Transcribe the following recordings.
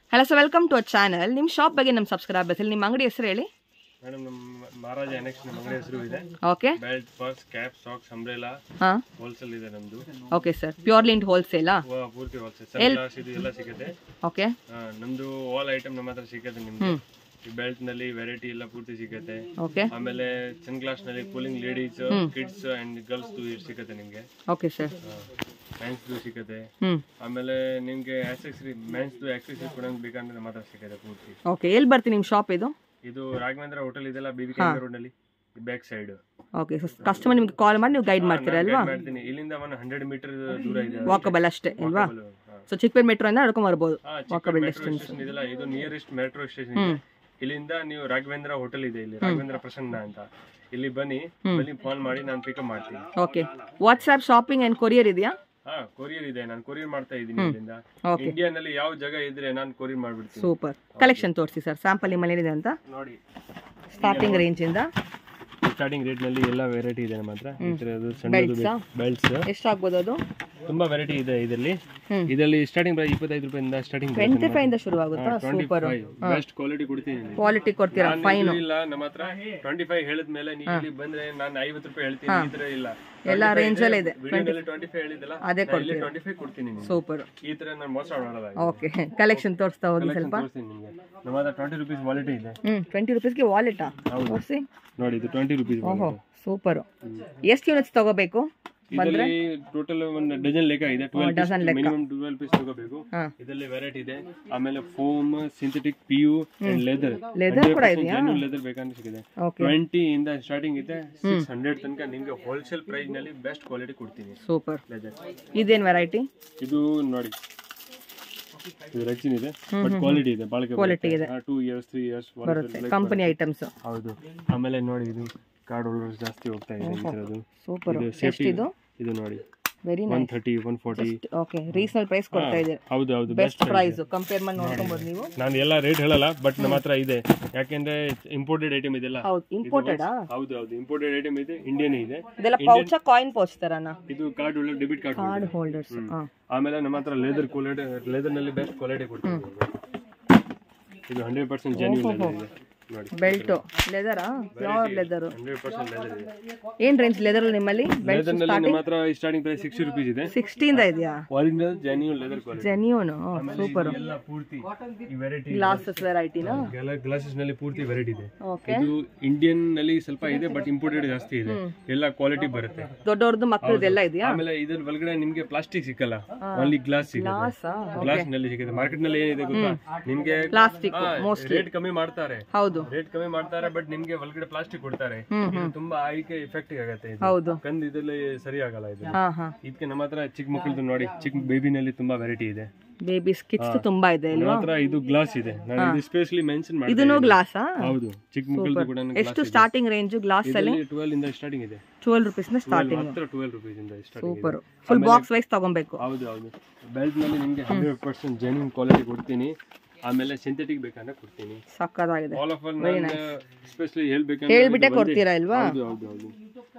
Hello sir welcome to our channel ನಿಮ್ಮ shop ಬಗ್ಗೆ ನಮ್ಮ ಸಬ್ಸ್ಕ್ರೈಬರ್ಸ್ ಇಲ್ಲಿ ನಿಮ್ಮ ಅಂಗಡಿ ಹೆಸರು ಹೇಳಿ ಮೇಡಮ್ ನಮ್ಮ ಮಹಾರಾಜ ಎನೆಕ್ಸ್ ನಮ್ಮ ಅಂಗಡಿ ಹೆಸರು ಇದೆ okay belt purse cap socks umbrella ಹಾಂ ಹೋಲ್ಸೇಲ್ ಇದೆ ನಮ್ದು ಓಕೆ ಸರ್ ಪ್ಯೂರ್ಲಿ ಇಂಟ್ ಹೋಲ್ಸೇಲಾ ವ- ಪೂರ್ತಿ ಹೋಲ್ಸೇಲ್ ಸನ್ ಗ್ಲಾಸ್ ಇದು ಎಲ್ಲ ಸಿಗುತ್ತೆ ಓಕೆ ಆ, ನಮ್ದು ಆಲ್ ಐಟಮ್ ನಮ್ಮ ಹತ್ರ ಸಿಗುತ್ತೆ ನಿಮ್ಗೆ ಈ ಬೆಲ್ಟ್ ನಲ್ಲಿ ವೆರೈಟಿ ಎಲ್ಲ ಪೂರ್ತಿ ಸಿಗುತ್ತೆ ಓಕೆ ಆಮೇಲೆ ಸನ್ ಗ್ಲಾಸ್ ನಲ್ಲಿ cooling ladies kids and girls ಸಿಗುತ್ತೆ ನಿಮ್ಗೆ ಓಕೆ ಸರ್ ಮೆನ್ಸ್ ಸಿಗುತ್ತೆ ಹ್ಞೂ ಆಮೇಲೆ ನಿಮ್ಗೆ ಆಕ್ಸೆಸರಿ ಮೆನ್ಸ್ ಆಕ್ಸೆಸರಿ ಕೂಡ ಬೇಕಂದ್ರೆ ನಮ್ಮ ಹತ್ರ ಸಿಗುತ್ತೆ ಪೂರ್ತಿ ಓಕೆ ಎಲ್ಲಿ ಬರ್ತೀನಿ ನಿಮ್ಮ ಶಾಪ್ ಇದು ಇದು ರಾಘವೇಂದ್ರ ಹೋಟೆಲ್ ಇದೆಲ್ಲ ಬಿ ವಿ ರೋಡ್ ನಲ್ಲಿ back side okay so customer ನಿಮ್ಗೆ ಕಾಲ್ ಮಾಡಿ ನೀವು ಗೈಡ್ ಮಾಡ್ತೀರಾ ಅಲ್ವಾ ಮಾಡ್ತೀನಿ ಇಲ್ಲಿಂದ ಒಂದು ಹಂಡ್ರೆಡ್ ಮೀಟರ್ ದೂರ ಇದೆ ವಾಕಬಲ್ ಅಷ್ಟೇ ಅಲ್ವಾ ಹಾ. ಸೊ ಚಿಕ್ಕಪೇಟ್ ಮೆಟ್ರೋ ಇಂದ ನಡ್ಕೊಂಡ್ ಬರ್ಬೋದು ಹಾ, ವಾಕಬಲ್ ಚಿಕ್ಕ ಡಿಸ್ಟೆನ್ಸ್ ಮೆಟ್ರೋ ಸ್ಟೇಷನ್ ಇದೆಲ್ಲ ಇದು ನಿಯರೆಸ್ಟ್ ಮೆಟ್ರೋ ಸ್ಟೇಷನ್ ಇದೆ ಇಲ್ಲಿಂದ ನೀವು ರಾಘವೇಂದ್ರ ಹೋಟೆಲ್ ಇದೆ ಇಲ್ಲಿ ರಾಘವೇಂದ್ರ ಪ್ರಸನ್ನ ಅಂತ ಇಲ್ಲಿ ಬನ್ನಿ ಬನ್ನಿ ಫೋನ್ ಮಾಡಿ ನಾನು ಪಿಕಪ್ ಮಾಡ್ತೀನಿ okay WhatsApp shopping and courier ಇದೆಯಾ ಹಾ ಕೊರಿಯರ್ ಇದೆ ನಾನು ಕೊರಿಯರ್ ಮಾಡ್ತಾ ಇದ್ದೀನಿ ಇಲ್ಲಿಂದ ಓಕೆ ಇಂಡಿಯಾನಲ್ಲಿ ಯಾವ ಜಾಗ ಇದ್ರೆ ನಾನು ಕೊರಿಯರ್ ಮಾಡ್ಬಿಡ್ತೀನಿ ಸೂಪರ್ ಕಲೆಕ್ಷನ್ ತೋರಿಸಿ ಸರ್ ಸ್ಯಾಂಪಲ್ ನಿಮ್ಮಲ್ಲಿ ಏನಿದೆ ಅಂತ ನೋಡಿ ಸ್ಟಾರ್ಟಿಂಗ್ ರೇಂಜಿಂದ ಸ್ಟಾರ್ಟಿಂಗ್ ರೇಟ್ ನಲ್ಲಿ ಎಲ್ಲ ವೆರೈಟಿ ಇದೆ ನಮ್ಮ ಹತ್ರ ಈ ತರದ್ದು Belts ಆ? ಸಣ್ಣ ಬೆಲ್ಟ್ಸ್ ಎಷ್ಟಾಗ್ಬೋದು ಅದು ತುಂಬಾ ವೆರೈಟಿ ಇದೆ ಇದರಲ್ಲಿ ಹ್ಮ್. ಇದರಲ್ಲಿ ಸ್ಟಾರ್ಟಿಂಗ್ ಪ್ರೈಸ್ ಇಪ್ಪತ್ತೈದು ರೂಪಾಯಿಂದ ಸ್ಟಾರ್ಟಿಂಗ್ ಟ್ವೆಂಟಿ ಫೈವ್ ಇಂದ ಶುರು ಆಗುತ್ತಾ ಸೂಪರ್ ಬೆಸ್ಟ್ ಕ್ವಾಲಿಟಿ ಕೊಡ್ತೀನಿ ಕ್ವಾಲಿಟಿ ಕೊಡ್ತೀರಾ ನಾನು ಫೈನ್ ಇದು ಇಲ್ಲ ನಮ್ಮ ಹತ್ರ ಟ್ವೆಂಟಿ ಫೈವ್ ಹೇಳಿದ್ಮೇಲೆ ನೀವು ಇಲ್ಲಿ ಬಂದ್ರೆ ನಾನು ಐವತ್ತು ರೂಪಾಯಿ ಹೇಳ್ತೀನಿ ಈ ತರ ಇಲ್ಲ ಎಲ್ಲ range ಅಲ್ಲೇ ಇದೆ. ವಿಡಿಯೋದಲ್ಲಿ ಟ್ವೆಂಟಿ ಫೈವ್ ಹೇಳಿದಲ್ಲ ಅದೇ ನಾನು ಇಲ್ಲಿ ಟ್ವೆಂಟಿ ಫೈವ್ ಕೊಡ್ತೀನಿ ನಿಮ್ಗೆ. ಸೂಪರ್ ಈ ತರ ನಾನು ಮೋಸ ಮಾಡಲ್ಲ ಓಕೆ ಕಲೆಕ್ಷನ್ ತೋರಿಸ್ತಾ ಹೋಗಿ Collection ಸ್ವಲ್ಪ ತೋರಿಸ್ತೀನಿ ನಿಮ್ಗೆ ನಮ್ಮ ಹತ್ರ ಟ್ವೆಂಟಿ ರುಪೀಸ್ ವಾಲೆಟ್ ಇದೆ ಹ್ಮ್ ಟ್ವೆಂಟಿ ರುಪೀಸ್ಗೆ ವಾಲೆಟಾ ಹೌದು. ತೋರಿಸಿ ನೋಡಿ ಇದು ಟ್ವೆಂಟಿ ರುಪೀಸ್ ಓಹೋ ಸೂಪರ್ ಎಷ್ಟು ಯೂನಿಟ್ಸ್ ತಗೋಬೇಕು ಇದರಲ್ಲಿ ಟೋಟಲ್ ಒಂದು ಡಜನ್ ಲೆಕ್ಕ ಇದೆ dozen ಲೆಕ್ಕ. ಮಿನಿಮಮ್ ಟ್ವೆಲ್ ಪೀಸ್ ತಗೋಬೇಕು ಹಾ. ಇದರಲ್ಲಿ ವೆರೈಟಿ ಇದೆ ಆಮೇಲೆ foam synthetic P U and leather Leather ಕೂಡ ಇದೆಯಾ? ಲೆದರ್ ಬೇಕಂದ್ರೆ ಸಿಗಿದೆ ಓಕೆ ಟ್ವೆಂಟಿ ಇಂದ ಸ್ಟಾರ್ಟಿಂಗ್ ಇದೆ ಸಿಕ್ಸ್ ಹಂಡ್ರೆಡ್ ತನಕ ನಿಮ್ಗೆ ಹೋಲ್ಸೇಲ್ ಪ್ರೈಸ್ ನಲ್ಲಿ ಬೆಸ್ಟ್ ಕ್ವಾಲಿಟಿ ಕೊಡ್ತೀನಿ ಸೂಪರ್ ಲೆದರ್ ಇದೇನು ವೆರೈಟಿ ಇದು ನೋಡಿ ಇದು ರೆಕ್ಸಿನ್ ಇದೆ ಬಟ್ ಕ್ವಾಲಿಟಿ ಇದೆ ಬಾಳಿಕೆ Quality ಇದೆ. ಟೂ ಇಯರ್ಸ್ ತ್ರೀ ಇಯರ್ಸ್ ಬರುತ್ತೆ ಕಂಪನಿ ಐಟಮ್ಸ್ ಹೌದು ಆಮೇಲೆ ನೋಡಿ ಇದು ಕಾರ್ಡ್ ಹೋಲ್ಡರ್ಸ್ ಜಾಸ್ತಿ ಹೋಗ್ತಾ ಇದೆ ಈ ತರದ್ದು ಸೂಪರ್ ಇದು ಎಷ್ಟು ಸೇಫ್ಟಿ ಇದು ಇದು ನೋಡಿ very one nice thirty one forty okay reasonable price ಕೊಡ್ತಾ ಇದ್ದೀರಾ ಹೌದು ಹೌದು ಬೆಸ್ಟ್ ಪ್ರೈಸ್ ಕಂಪೇರ್ ಮಾಡಿ ನೋಡ್ಕೊಬೋದು ನೀವು ನಾನು ಎಲ್ಲ ರೇಟ್ ಹೇಳಲ್ಲ ಬಟ್ ನಮ್ಮ ಹತ್ರ ಇದೆ ಯಾಕೆಂದ್ರೆ ಇಂಪೋರ್ಟೆಡ್ ಐಟಮ್ ಇದೆಲ್ಲ ಹೌದು ಇಂಪೋರ್ಟೆಡಾ ಹೌದು ಹೌದು ಇಂಪೋರ್ಟೆಡ್ ಐಟಮ್ ಇದೆ ಇಂಡಿಯನ್ ಇದೆ ಇದೆಲ್ಲ ಪೌಚ ಕಾಯಿನ್ ಪೌಚ್ ತರನಾ ಇದು card holder debit card card holders ಆಮೇಲೆ ನಮ್ಮ ಹತ್ರ ಲೆದರ್ ಕ್ವಾಲಿಟಿ ಲೆದರ್ ನಲ್ಲಿ ಬೆಸ್ಟ್ ಕ್ವಾಲಿಟಿ ಕೊಡ್ತೀವಿ ನಿಮ್ಗೆ. ಇದು ಹಂಡ್ರೆಡ್ ಪರ್ಸೆಂಟ್ ಜೆನ್ಯೂನ್ ಲೆದರ್ ಇದೆ ನೋಡಿ ಬೆಲ್ಟು ಲೆದರಾ pure leather hundred percent leather ಇದೆ ಏನ್ ರೇಂಜ್ ಲೆದರ್ ನಿಮ್ಮಲ್ಲಿ ಬೆಲ್ಟ್ ಲೆದರ್ ನಲ್ಲಿ ನಮ್ಮ ಹತ್ರ ಸ್ಟಾರ್ಟಿಂಗ್ ಪ್ರೈಸ್ ಸಿಕ್ಸ್ಟಿ ರುಪೀಸ್ ಇದೆ ಸಿಕ್ಸ್ಟಿಯಿಂದ ಇದೆಯಾ original genuine leather quality genuine super ಎಲ್ಲ ಪೂರ್ತಿ ಈ ವೆರೈಟಿ ಗ್ಲಾಸಸ್ ವೆರೈಟಿನಾ ಗ್ಲಾಸಸ್ ನಲ್ಲಿ ಪೂರ್ತಿ ವೆರೈಟಿ ಇದೆ ಓಕೆ ಇದು ಇಂಡಿಯನ್ ನಲ್ಲಿ ಸ್ವಲ್ಪ ಇದೆ ಬಟ್ ಇಂಪೋರ್ಟೆಡ್ ಜಾಸ್ತಿ ಇದೆ ಎಲ್ಲ ಕ್ವಾಲಿಟಿ ಬರುತ್ತೆ ದೊಡ್ಡವ್ರದ್ದು ಮಕ್ಕಳದೆಲ್ಲ ಇದೆಯಾ ಆಮೇಲೆ ಇದ್ರ ಒಳಗಡೆ ನಿಮ್ಗೆ ಪ್ಲಾಸ್ಟಿಕ್ ಸಿಕ್ಕಲ್ಲ ಓನ್ಲಿ ಗ್ಲಾಸ್ ಸಿಗುತ್ತೆ ಗ್ಲಾಸಾ ಗ್ಲಾಸ್ ನಲ್ಲಿ ಸಿಗುತ್ತೆ ಮಾರ್ಕೆಟ್ ನಲ್ಲಿ ಏನಿದೆ ಗೊತ್ತಾ ನಿಮ್ಗೆ ಪ್ಲಾಸ್ಟಿಕ್ ಮೋಸ್ಟ್ಲಿ ರೇಟ್ ಕಮ್ಮಿ ಮಾಡ್ತಾರೆ ಹೌದು ರೇಟ್ ಕಮ್ಮಿ ಮಾಡ್ತಾರೆ ಬಟ್ ನಿಮ್ಗೆ ಒಳಗಡೆ ಪ್ಲಾಸ್ಟಿಕ್ ಕೊಡ್ತಾರೆ ಇದು ತುಂಬಾ ಆಯ್ಕೆ ಇಫೆಕ್ಟ್ ಆಗುತ್ತೆ ಇದು ಹೌದು ಕಂದ್ ಇದ್ರಲ್ಲಿ ಸರಿ ಆಗಲ್ಲ ಇದು ಹಾ ಹಾ ಇದಕ್ಕೆ ನಮ್ಮ ಹತ್ರ ಚಿಕ್ಕ ಮಕ್ಕಳದು ನೋಡಿ ಚಿಕ್ಕ ಬೇಬಿನಲ್ಲಿ ತುಂಬಾ ವೆರೈಟಿ ಇದೆ ಬೇಬೀಸ್ ಕಿಡ್ಸ್ ತುಂಬಾ ಇದೆ ನಮ್ಮ ಇಲ್ವಾ ಹತ್ರ ಇದು ಗ್ಲಾಸ್ ಇದೆ ನಾನು ಇದು ಸ್ಪೆಷಲಿ ಮೆನ್ಷನ್ ಮಾಡಿ ಇದನ್ನು ಗ್ಲಾಸಾ ಹೌದು ಚಿಕ್ಕ ಮಕ್ಕಳದು ಕೂಡ ಎಷ್ಟು ಸ್ಟಾರ್ಟಿಂಗ್ ರೇಂಜ್ ಗ್ಲಾಸ್ ಅಲ್ಲಿ ಟ್ವೆಲ್ ಇಂದ ಸ್ಟಾರ್ಟಿಂಗ್ ಇದೆ ಟ್ವೆಲ್ ರುಪೀಸ್ ನ ಸ್ಟಾರ್ಟಿಂಗ್ ಹತ್ರ ಟ್ವೆಲ್ ರುಪೀಸ್ ಇಂದ starting super full box wise ತಗೊಬೇಕು ಹೌದು ಹೌದು ಬೆಲ್ಟ್ ನಲ್ಲಿ ನಿಮ್ಗೆ ಹಂಡ್ರೆಡ್ ಪರ್ಸೆಂಟ್ ಜೆನ್ಯೂನ್ ಕ್ವಾಲಿಟಿ ಕೊಡ್ತೀನಿ ಆಮೇಲೆ ಸಿಂಥೆಟಿಕ್ ಬೇಕಂದ್ರೆ ಕೊಡ್ತೀನಿ ಸಕ್ಕತ್ತಾಗಿದೆ ಆಲ್ ಆಫ್ ಆಲ್ ನಾನು ಸ್ಪೆಷಲಿ ಹೇಳ್ಬೇಕಂದ್ರೆ ಹೇಳ್ಬಿಟ್ಟೆ ಕೊಡ್ತೀರಾ ಇಲ್ವಾ ಹೌದು ಹೌದು ಹೌದು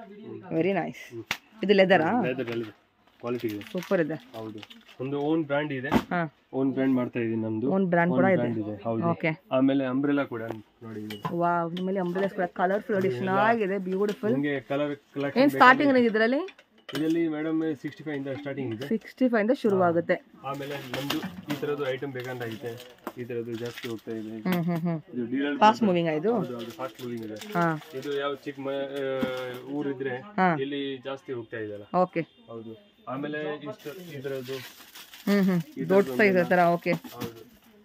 ವೆರಿ ನೈಸ್ ಇದು ಲೆದರಾ ಲೆದರ್ ಅಲ್ಲಿ ಕ್ವಾಲಿಟಿ ಇದೆ ಸೂಪರ್ ಇದೆ ಹೌದು ಒಂದು ಓನ್ ಬ್ರ್ಯಾಂಡ್ ಇದೆ ಹಾ ಓನ್ ಬ್ರ್ಯಾಂಡ್ ಮಾಡ್ತಾ ಇದೀನಿ ನಮ್ದು ಓನ್ ಬ್ರ್ಯಾಂಡ್ ಕೂಡ ಇದೆ ಬ್ರ್ಯಾಂಡ್ ಇದೆ ಹೌದು ಓಕೆ ಆಮೇಲೆ ಅಂಬ್ರೆಲಾ ಕೂಡ ನೋಡಿ ಇದು. ವಾವ್ ನಿಮ್ಮಲ್ಲಿ ಅಂಬ್ರೆಲಾಸ್ ಕೂಡ ಕಲರ್ಫುಲ್ ನೋಡಿ ಚೆನ್ನಾಗಿದೆ ಬ್ಯೂಟಿಫುಲ್ ನಿಮ್ಗೆ ಕಲರ್ ಏನ್ ಕಲೆಕ್ಷನ್ ಸ್ಟಾರ್ಟಿಂಗ್ ರೇಂಜ್ ಇದರಲ್ಲಿ ಇದರಲ್ಲಿ ಮೇಡಮ್ ಸಿಕ್ಸ್ಟಿ ಫೈವ್ ಇಂದ ಸ್ಟಾರ್ಟಿಂಗ್ ಇದೆ ಸಿಕ್ಸ್ಟಿ ಫೈವ್ ಇಂದ ಶುರು ಆಗುತ್ತೆ ಆಮೇಲೆ ನಮ್ದು ಈ ತರದ್ದು ಐಟಮ್ ಬೇಕಂತ ಐತೆ ಈ ತರದ್ದು ಜಾಸ್ತಿ ಹೋಗ್ತಾ ಇದೆ ಹ್ಮ್ ಹ್ಮ್ ಹ್ಮ್ ಇದು ಡೀಲರ್ ಫಾಸ್ಟ್ ಮೂವಿಂಗ್ ಇದು ಫಾಸ್ಟ್ ಮೂವಿಂಗ್ ಇದೆ ಹಾ ಇದು ಯಾವ ಚಿಕ್ಕ ಮ- ಆ, ಊರಿದ್ರೆ ಹಾ. ಇಲ್ಲಿ ಜಾಸ್ತಿ ಹೋಗ್ತಾ ಇದೆಯಲ್ಲ ಓಕೆ ಹೌದು ಆಮೇಲೆ ಇಷ್ಟು ಇದರದ್ದು ಹ್ಮ್ ಹ್ಮ್ ದೊಡ್ಡ ಸೈಜ್ ತರ ಓಕೆ ಹೌದು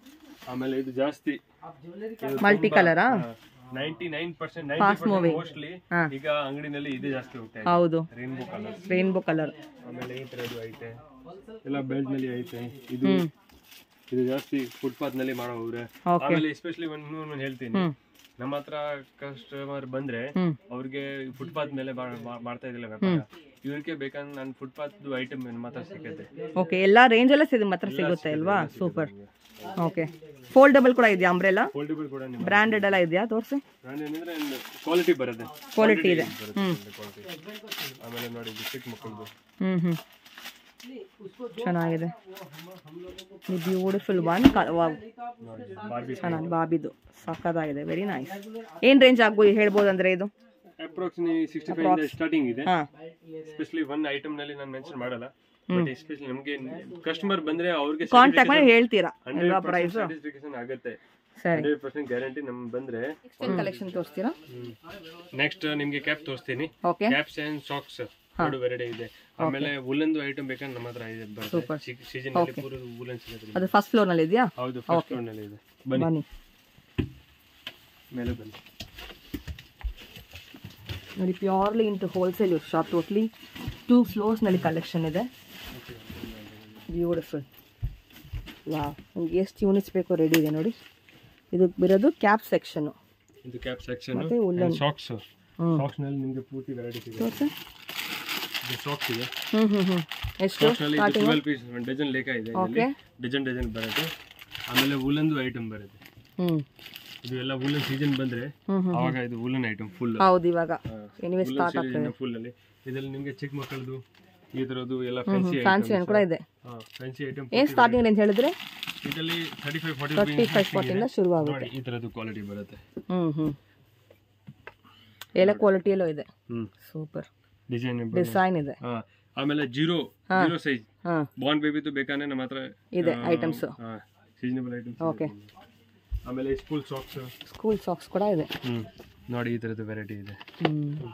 ಆಮೇಲೆ ಇದು ಜಾಸ್ತಿ ಮಲ್ಟಿ ಕಲರಾ ನೈಂಟಿ ನೈನ್ ಪರ್ಸೆಂಟ್ ಮೋಸ್ಟ್ಲಿ ಹಾ. ಈಗ ಅಂಗಡಿನಲ್ಲಿ ಇದೆ ಜಾಸ್ತಿ ಹೋಗ್ತಾ ಇದೆ ಹೌದು ರೈನ್ಬೋ ಕಲರ್ ರೈನ್ಬೋ ಕಲರ್ ಆಮೇಲೆ ಈ ತರದ್ದು ಐತೆ ಎಲ್ಲ ಬೆಲ್ಟ್ ನಲ್ಲಿ ಐತೆ ಇದು ಇದು ಜಾಸ್ತಿ ಫುಟ್ಪಾತ್ ನಲ್ಲಿ ಮಾಡೋವ್ರೆ ಓಕೆ ಆಮೇಲೆ ಎಸ್ಪೆಷಲಿ ಒಂದು ನಾನು ಹೇಳ್ತೀನಿ ನಮ್ಮ ಹತ್ರ ಕಸ್ಟಮರ್ ಬಂದ್ರೆ ಹ್ಮ್ ಅವ್ರಿಗೆ ಫುಟ್ಪಾತ್ ಮೇಲೆ ಬಾ- ಮಾ- ಮಾಡ್ತಾ ಇದಿಲ್ಲ ವ್ಯಾಪಾರ ಇವ್ರಿಗೆ ಬೇಕಂದ್ರೆ ನಾನು ಫುಟ್ಪಾತ್ ಐಟಮ್ ನಮ್ಮ ಹತ್ರ ಸಿಗುತ್ತೆ ಓಕೆ ಎಲ್ಲಾ ರೇಂಜ್ ಎಲ್ಲ ಸಿಗುತ್ತೆ ಮಾತ್ರ ಸಿಗುತ್ತೆ ಅಲ್ವಾ ಸೂಪರ್ ಓಕೆ ಫೋಲ್ಡಬಲ್ ಕೂಡ ಇದೆಯಾ ಅಂಬ್ರೆಲ್ಲ ಫೋಲ್ಡಬಲ್ ಕೂಡ ನಿಮ್ಮ ಬ್ರ್ಯಾಂಡೆಡ್ ಎಲ್ಲ ಇದೆಯಾ ತೋರಿಸಿ ಬ್ರ್ಯಾಂಡ್ ಏನಂದ್ರೆ ಕ್ವಾಲಿಟಿ ಬರುತ್ತೆ ಕ್ವಾಲಿಟಿ ಇದೆ ಬರುತ್ತೆ ಕ್ವಾಲಿಟಿ ಆಮೇಲೆ ನೋಡಿ ಇದು ಚಿಕ್ಕ ಮಕ್ಕಳದು ಹ್ಮ್ ಹ್ಮ್ ಚೆನ್ನಾಗಿದೆ ಬ್ಯೂಟಿಫುಲ್ ಒನ್ ಬಾರ್ಬಿ ಚೆನ್ನಾಗಿ ಬಾಬಿದು ಸಕ್ಕದಾಗಿದೆ ವೆರಿ ನೈಸ್ ಏನ್ ರೇಂಜ್ ಆಗ್ಬೋದು ಹೇಳ್ಬೋದು ಅಂದ್ರೆ ಇದು ಅಪ್ರಾಕ್ಸ್ ಸಿಕ್ಸ್ಟಿ ಫೈವ್ ಇಂದ ಸ್ಟಾರ್ಟಿಂಗ್ ಇದೆ ಹಾ ಎಸ್ಪೆಷಲಿ ಒನ್ ಐಟಮ್ ನಲ್ಲಿ ನಾನು ಮೆನ್ಷನ್ ಮಾಡಲ್ಲ ಬಟ್ ಎಸ್ಪೆಷಲಿ ನಮಗೆ ಕಸ್ಟಮರ್ ಬಂದ್ರೆ ಅವ್ರಿಗೆ ಕಾಂಟ್ಯಾಕ್ಟ್ ಮಾಡಿ ಹೇಳ್ತೀರಾ ಹಂಡ್ರೆಡ್ ಅಲ್ವಾ ಪ್ರೈಸ್ ಸ್ಯಾಟಿಸ್ಫಿಕೇಶನ್ ಆಗುತ್ತೆ ಸರಿ ಹಂಡ್ರೆಡ್ ಪರ್ಸೆಂಟ್ ಗ್ಯಾರಂಟಿ ನಮ್ ಬಂದ್ರೆ ಕಲೆಕ್ಷನ್ ತೋರಿಸ್ತೀರಾ ನೆಕ್ಸ್ಟ್ ನಿಮ್ಗೆ ಕ್ಯಾಪ್ ತೋರಿಸ್ತೀನಿ ಓಕೆ ಕ್ಯಾಪ್ಸ್ ಅಂಡ್ ಸಾಕ್ಸ್ ಎರಡು ವೆರೈಟಿ ಇದೆ ಆಮೇಲೆ ವುಲನ್ದು ಐಟಮ್ ಬೇಕಂದ್ರೆ ನಮ್ಮ ಹತ್ರ ಇದೆ ಬರುತ್ತೆ ಸೀಸನ್ ಅಲ್ಲಿ ಪೂರ ವುಲನ್ ಸಿಗುತ್ತೆ ಅದು ಫಸ್ಟ್ ಫ್ಲೋರ್ ನಲ್ಲಿ ಇದೆಯಾ ಹೌದು ಫಸ್ಟ್ ನಲ್ಲಿ ಇದೆ ಬನ್ನಿ ಬನ್ನಿ ಮೇಲೆ ಬನ್ನಿ ನೋಡಿ purely into wholesale shop totally two ಫ್ಲೋರ್ಸ್ನಲ್ಲಿ ಕಲೆಕ್ಷನ್ ಇದೆ ಬ್ಯೂಟಿಫುಲ್ ವಾ ನಿಮ್ಗೆ ಎಷ್ಟು ಯೂನಿಟ್ಸ್ ಬೇಕೋ ರೆಡಿ ಇದೆ ನೋಡಿ ಇದು ಬಿರೋದು ಕ್ಯಾಪ್ ಸೆಕ್ಷನು ಇದು ಕ್ಯಾಪ್ ಸೆಕ್ಷನ್ ಮತ್ತೆ woolen. ಸಾಕ್ಸ್ ಹ್ಞೂ ಸಾಕ್ಸ್ ನಲ್ಲಿ ನಿಮ್ಗೆ ಪೂರ್ತಿ ವೆರೈಟಿ ಸಿಗುತ್ತೆ ತೋರ್ಸು ಇದು ಸಾಕ್ಸ್ ಇದೆ ಹ್ಞೂ ಹ್ಞೂ ಹ್ಞೂ ಎಷ್ಟು ಸಾಕ್ಸ್ ನಲ್ಲಿ ಇದು ಟ್ವೆಲ್ ಪೀಸ್ ಡಜನ್ ಲೇಖ ಇದೆ ಓಕೆ ಡಜನ್ ಡಜನ್ ಬರುತ್ತೆ ಆಮೇಲೆ ವುಲನ್ದು ಐಟಮ್ ಬರುತ್ತೆ ಹ್ಞೂ ಇದು ಎಲ್ಲ ವುಲನ್ ಸೀಸನ್ ಬಂದ್ರೆ ಹ್ಞೂ ಹ್ಞೂ ಅವಾಗ ಇದು ವುಲನ್ ಐಟಮ್ ಫುಲ್ ಹೌದು ಇವಾಗ ಎನಿವೆ ಸ್ಟಾರ್ಟ್ ಆಗ್ತದೆ ಫುಲ್ ಅಲ್ಲಿ ಇದರಲ್ಲಿ ನಿಮ್ಗೆ ಚಿಕ್ಕ ಮಕ್ಕಳದು ಈ ತರದ್ದು ಎಲ್ಲ ಫ್ಯಾನ್ಸಿ ಫ್ಯಾನ್ಸಿ ಏನು ಕೂಡ ಇದೆ ಫ್ಯಾನ್ಸಿ ಐಟಮ್ ಏನು ಸ್ಟಾರ್ಟಿಂಗ್ ರೇಂಜ್ ಹೇಳಿದ್ರೆ ಇದರಲ್ಲಿ thirty five forty thirty five ಸ್ಪಾಟಿಂದ ಶುರುವಾಗುತ್ತೆ ನೋಡಿ ಈ ತರದ್ದು ಕ್ವಾಲಿಟಿ ಬರುತ್ತೆ ಹ್ಞೂ ಹ್ಞೂ ಎಲ್ಲ ಕ್ವಾಲಿಟಿಯಲ್ಲೂ ಇದೆ ಹ್ಮ್ ಸೂಪರ್ ಡಿಸೈನ್ ಡಿಸೈನ್ ಇದೆ ಆಮೇಲೆ ಜೀರೋ ಜೀರೋ ಸೈಜ್ ಹಾಂ ಬಾಂಡ್ ಬೇಬಿದು ಬೇಕಾದ್ರೆ ನಮ್ಮ ಹತ್ರ ಇದೆ ಐಟಮ್ಸು ಸೀಸನಬಲ್ ಐಟಮ್ಸ್ ಓಕೆ ಆಮೇಲೆ ಸ್ಕೂಲ್ ಸಾಕ್ಸ್ ಸ್ಕೂಲ್ ಸಾಕ್ಸ್ ಕೂಡ ಇದೆ ಹ್ಮ್ ನೋಡಿ ಈ ತರದ್ದು ವೆರೈಟಿ ಇದೆ ಹ್ಞೂ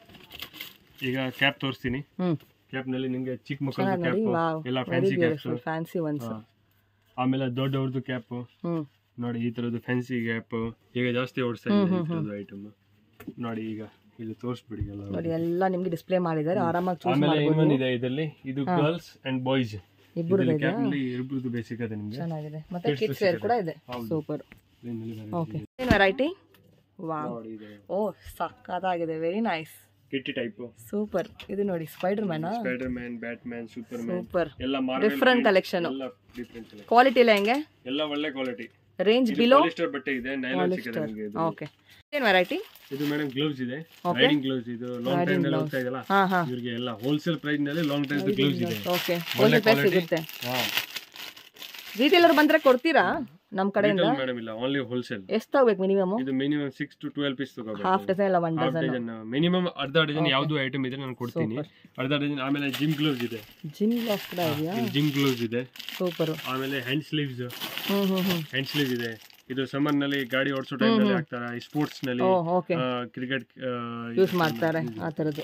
ಈಗ ಕ್ಯಾಪ್ ತೋರಿಸ್ತೀನಿ ಹ್ಞೂ ಕ್ಯಾಪ್ ನಲ್ಲಿ ನಿಮ್ಗೆ ಚಿಕ್ಕ ಮಕ್ಕಳದು ನೋಡಿ ಕ್ಯಾಪ್ ವಾವ್ ಎಲ್ಲ very fancy caps beautiful fancy ones ಆಮೇಲೆ ದೊಡ್ಡವ್ರದ್ದು ಕ್ಯಾಪ್ ಹ್ಞೂ ನೋಡಿ ಈ ತರದ್ದು ಫ್ಯಾನ್ಸಿ ಕ್ಯಾಪ್ ಈಗ ಜಾಸ್ತಿ ಓಡಿಸ್ತಾ ಇದೆ ಈ ತರದ್ದು ಐಟಮ್ ನೋಡಿ ಈಗ ಇಲ್ಲಿ ತೋರಿಸ್ಬಿಡಿ ಎಲ್ಲ ನೋಡಿ ಎಲ್ಲ ನಿಮ್ಗೆ ಡಿಸ್ಪ್ಲೇ ಮಾಡಿದ್ದಾರೆ ಆರಾಮಾಗಿ ಚೂಸ್ ಆಮೇಲೆ ಇನ್ನೊಂದಿದೆ ಇದರಲ್ಲಿ ಇದು ಗರ್ಲ್ಸ್ ಅಂಡ್ ಬಾಯ್ಸ್ ಇಬ್ಬರು ಕ್ಯಾಪ್ ನಲ್ಲಿ ಇಬ್ಬರದ್ದು ಬೇಸಿಕ್ ಅದೇ ನಿಮ್ಗೆ ಚೆನ್ನಾಗಿದೆ ಮತ್ತೆ ಕಿಡ್ಸ್ ವೇರ್ ಕೂಡ ಇದೆ ಸೂಪರ್ ಇದರಲ್ಲಿ variety ಓಕೆ ಏನು ವೆರೈಟಿ ವಾವ್ ನೋಡಿ ಇದೆ ಓ ಸಕ್ಕತ್ತಾಗಿದೆ very nice kitty type super ಇದು ನೋಡಿ ಸ್ಪೈಡರ್ ಮ್ಯಾನಾ Spider-Man Batman Superman super ಎಲ್ಲ ಮಾರ್ವೆಲ್ ಡಿಫ್ರೆಂಟ್ ಕಲೆಕ್ಷನ್ ಎಲ್ಲ ಡಿಫ್ರೆಂಟ್ ಕ್ವಾಲಿಟಿ ಎಲ್ಲ ಹೆಂಗೆ ಎಲ್ಲ ಒಳ್ಳೆ ಕ್ವಾಲಿಟಿ ರೇಂಜ್ ಬಿಲೋ ಪಾಲಿಸ್ಟರ್ ಬಟ್ಟೆ ಇದೆ ನೈಲಾನ್ ಸಿಗುತ್ತೆ ನಿಮಗೆ ಇದು ಓಕೆ ಏನು ವೆರೈಟಿ ಇದು ಮೇಡಮ್ ಗ್ಲೌಸ್ ಇದೆ ರೈಡಿಂಗ್ ಗ್ಲೌಸ್ ಇದು ಲಾಂಗ್ ಟೈಮ್ ನಲ್ಲಿ ಹೋಗ್ತಾ ಇದೆಯಲ್ಲ ಹಾಂ ಹಾಂ ಇವ್ರಿಗೆ ಎಲ್ಲ ಹೋಲ್ಸೇಲ್ ಪ್ರೈಸ್ ನಲ್ಲಿ ಲಾಂಗ್ ಟೈಮ್ ಗ್ಲೌಸ್ ಇದೆ ಓಕೆ ಒಳ್ಳೆ ಪ್ರೈಸ್ ಸಿಗುತ್ತೆ ಹಾ ರೀಟೇಲರ್ ಬಂದ್ರೆ ಕೊಡ್ತೀರಾ ನಮ್ಮ ಕಡೆಯಿಂದ ಮೇಡಮ್ ಇಲ್ಲ ಓನ್ಲಿ ಹೋಲ್ಸೇಲ್ ಎಷ್ಟು ತಗೋಬೇಕು ಮಿನಿಮಮ್ ಇದು minimum six to twelve piece ತಗೋಬೇಕು ಹಾಫ್ ಡಜನ್ ಇಲ್ಲ one half dozen dozen minimum ಅರ್ಧ ಡಜನ್ ಯಾವ್ದು ಐಟಮ್ ಇದೆ ನಾನು ಕೊಡ್ತೀನಿ ಅರ್ಧ ಡಜನ್ ಆಮೇಲೆ ಜಿಮ್ ಗ್ಲೌಸ್ ಇದೆ ಜಿಮ್ ಗ್ಲಾಸ್ ಕೂಡ ಇದೆಯಾ ಜಿಮ್ ಗ್ಲೌಸ್ ಇದೆ ಸೂಪರ್ ಆಮೇಲೆ hand sleeves hmm hmm hmm hand sleeve ಇದೆ ಇದು ಸಮ್ಮರ್ ನಲ್ಲಿ ಗಾಡಿ ಓಡಿಸೋ ಟೈಮ್ ನಲ್ಲಿ ಹಾಕ್ತಾರ ಸ್ಪೋರ್ಟ್ಸ್ ನಲ್ಲಿ ಓ ಓಕೆ ಕ್ರಿಕೆಟ್ ಯೂಸ್ ಮಾಡ್ತಾರೆ ಆ ಥರದ್ದು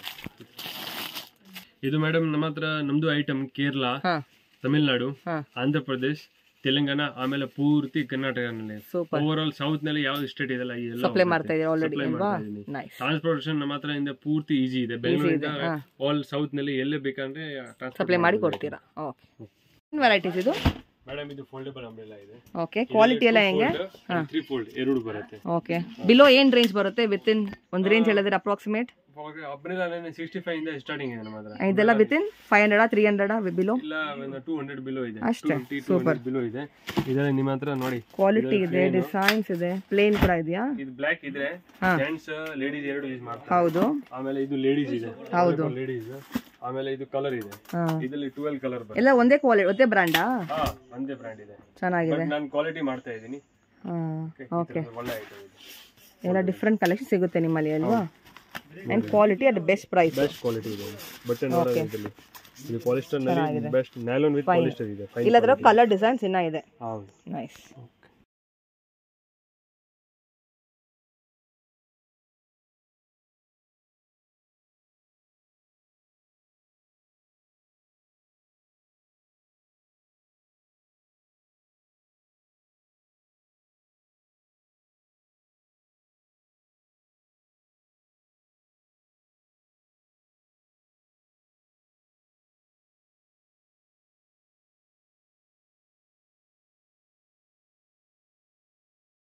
ಇದು ಮೇಡಮ್ ನಮ್ಮ ಹತ್ರ ನಮ್ದು ಐಟಮ್ ಕೇರಳ ಹಾ ತಮಿಳ್ನಾಡು ಹಾ ಆಂಧ್ರ ಪ್ರದೇಶ್ ತೆಲಂಗಾಣ ಆಮೇಲೆ ಪೂರ್ತಿ ಕರ್ನಾಟಕನಲ್ಲಿ ಸೂಪರ್ ಓವರ್ ಆಲ್ ಸೌತ್ ನಲ್ಲಿ ಯಾವ್ದು ಸ್ಟೇಟ್ ಇದೆಲ್ಲ ಈ ಎಲ್ಲ ಸಪ್ಲೈ ಮಾಡ್ತಾ ಇದೀರಾ ಆಲ್ರೆಡಿ Supply ಅಲ್ವಾ ಮಾಡ್ತಾ ಇದೀನಿ. ನೈಸ್ ಟ್ರಾನ್ಸ್ಪೋರ್ಟೇಷನ್ ನಮ್ಮ ಹತ್ರ ಇಂದ ಪೂರ್ತಿ ಈಸಿ ಇದೆ ಬೆಂಗಳೂರಿಂದ ಆಲ್ ಸೌತ್ ನಲ್ಲಿ ಎಲ್ಲೇ ಬೇಕಂದ್ರೆ ಸಪ್ಲೈ ಮಾಡಿ ಕೊಡ್ತೀರಾ ಓಕೆ ಏನು ವೆರೈಟೀಸ್ ಇದು ಮೇಡಮ್ ಇದು ಫೋಲ್ಡಬಲ್ ಅಂಬ್ರೆಲಾ ಇದೆ ಓಕೆ ಕ್ವಾಲಿಟಿ ಎಲ್ಲ ಹೆಂಗೆ ತ್ರೀ ಫೋಲ್ಡ್ ಎರಡು ಬರುತ್ತೆ ಓಕೆ ಬಿಲೋ ಏನು ರೇಂಜ್ ಬರುತ್ತೆ ವಿತ್ ಇನ್ ಒಂದು ರೇಂಜ್ ಹೇಳಿದ್ರೆ ಅಪ್ರಾಕ್ಸಿಮೇಟ್ ಅಂಬ್ರೆಲಾ ಸಿಕ್ಸ್ಟಿ ಫೈವ್ ಇಂದ ಸ್ಟಾರ್ಟಿಂಗ್ ಇದೆ ನಮ್ಮ ಹತ್ರ ಇದೆಲ್ಲ ವಿತ್ ಇನ್ ಫೈವ್ ಹಂಡ್ರೆಡಾ ತ್ರೀ ಹಂಡ್ರೆಡಾ ಬಿಲೋ ಇಲ್ಲ ಟೂ ಹಂಡ್ರೆಡ್ ಬಿಲೋ ಇದೆ ಅಷ್ಟೇ, ಟೂ ಹಂಡ್ರೆಡ್ ಬಿಲೋ ಇದೆ ಇದರಲ್ಲಿ ನಿಮ್ಮ ಹತ್ರ ನೋಡಿ ಕ್ವಾಲಿಟಿ ಇದೆ ಡಿಸೈನ್ಸ್ ಇದೆ ಪ್ಲೇನ್ ಕೂಡ ಇದೆಯಾ ಇದು ಬ್ಲ್ಯಾಕ್ ಇದ್ರೆ ಹಾ. ಜೆಂಟ್ಸ್ ಲೇಡೀಸ್ ಎರಡು ಯೂಸ್ ಮಾಡ್ತಾರೆ ಹೌದು ಆಮೇಲೆ ಇದು ಲೇಡೀಸ್ ಇದೆ ಹೌದು. ಲೇಡೀಸ್ ಆಮೇಲೆ ಇದು ಕಲರ್ ಇದೆ ಹಾಂ ಇದರಲ್ಲಿ ಟ್ವೆಲ್ ಕಲರ್ ಬರುತ್ತೆ ಎಲ್ಲ ಒಂದೇ ಕ್ವಾಲಿಟಿ ಒಂದೇ ಬ್ರ್ಯಾಂಡಾ ಹಾ ಒಂದೇ ಬ್ರ್ಯಾಂಡ್ ಇದೆ ಚೆನ್ನಾಗಿದೆ ಬಟ್ ನಾನು ಕ್ವಾಲಿಟಿ ಮಾಡ್ತಾ ಇದ್ದೀನಿ ಹಾಂ ಓಕೆ ಒಳ್ಳೆ ಐಟಮ್ ಇದೆ ಎಲ್ಲ ಡಿಫ್ರೆಂಟ್ ಕಲೆಕ್ಷನ್ ಸಿಗುತ್ತೆ ನಿಮ್ಮಲ್ಲಿ ಅಲ್ವಾ and quality at best price best quality ಇದೆ ಬಟ್ಟೆ ನೋಡೋದು ಇದರಲ್ಲಿ ಇದು ಪಾಲಿಸ್ಟರ್ ನಲ್ಲಿ ಬೆಸ್ಟ್ ನೈಲಾನ್ ವಿತ್ ಪಾಲಿಸ್ಟರ್ ಇದೆ ಫೈನ್ ಇಲ್ಲದ್ರ ಕಲರ್ ಡಿಸೈನ್ಸ್ ಇನ್ನ ಇದೆ ಹೌದು ನೈಸ್